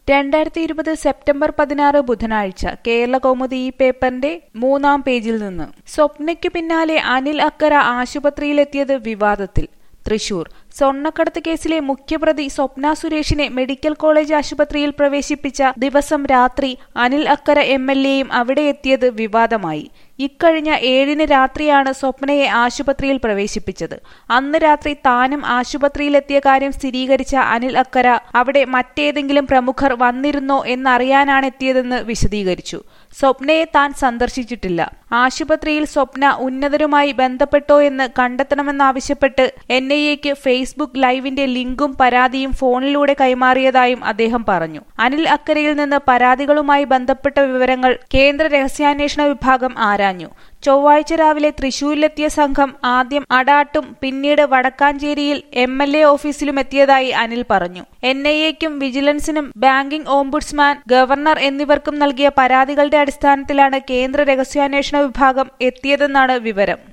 രണ്ടായിരത്തി ഇരുപത് സെപ്റ്റംബർ പതിനാറ് ബുധനാഴ്ച കേരള കൗമുദി ഈ പേപ്പറിന്റെ മൂന്നാം പേജിൽ നിന്ന് സ്വപ്നയ്ക്കു പിന്നാലെ അനിൽ അക്കര ആശുപത്രിയിലെത്തിയത് വിവാദത്തിൽ തൃശൂർ സ്വർണ്ണക്കടത്ത് കേസിലെ മുഖ്യപ്രതി സ്വപ്ന സുരേഷിനെ മെഡിക്കൽ കോളേജ് ആശുപത്രിയിൽ പ്രവേശിപ്പിച്ച ദിവസം രാത്രി അനിൽ അക്കര എം എൽ എയും അവിടെ എത്തിയത് വിവാദമായി ഇക്കഴിഞ്ഞ ഏഴിന് രാത്രിയാണ് സ്വപ്നയെ ആശുപത്രിയിൽ പ്രവേശിപ്പിച്ചത് അന്ന് രാത്രി താനും ആശുപത്രിയിലെത്തിയ കാര്യം സ്ഥിരീകരിച്ച അനിൽ അക്കര അവിടെ മറ്റേതെങ്കിലും പ്രമുഖർ വന്നിരുന്നോ എന്നറിയാനാണ് എത്തിയതെന്ന് വിശദീകരിച്ചു സ്വപ്നയെ താൻ സന്ദർശിച്ചിട്ടില്ല ആശുപത്രിയിൽ സ്വപ്ന ഉന്നതരുമായി ബന്ധപ്പെട്ടോ എന്ന് കണ്ടെത്തണമെന്നാവശ്യപ്പെട്ട് എൻ ഐ എക്ക് ഫേസ്ബുക്ക് ലൈവിന്റെ ലിങ്കും പരാതിയും ഫോണിലൂടെ കൈമാറിയതായും അദ്ദേഹം പറഞ്ഞു അനിൽ അക്കരയിൽ നിന്ന് പരാതികളുമായി ബന്ധപ്പെട്ട വിവരങ്ങൾ കേന്ദ്ര രഹസ്യാന്വേഷണ വിഭാഗം ആരാഞ്ഞു ചൊവ്വാഴ്ച രാവിലെ തൃശൂരിലെത്തിയ സംഘം ആദ്യം അടാട്ടും പിന്നീട് വടക്കാഞ്ചേരിയിൽ എം എൽ എ ഓഫീസിലും എത്തിയതായി അനിൽ പറഞ്ഞു എൻ ഐ എക്കും വിജിലൻസിനും ബാങ്കിംഗ് ഓംബുഡ്സ്മാൻ ഗവർണർ എന്നിവർക്കും നൽകിയ പരാതികളുടെ അടിസ്ഥാനത്തിലാണ് കേന്ദ്ര രഹസ്യാന്വേഷണ വിഭാഗം എത്തിയതെന്നാണ് വിവരം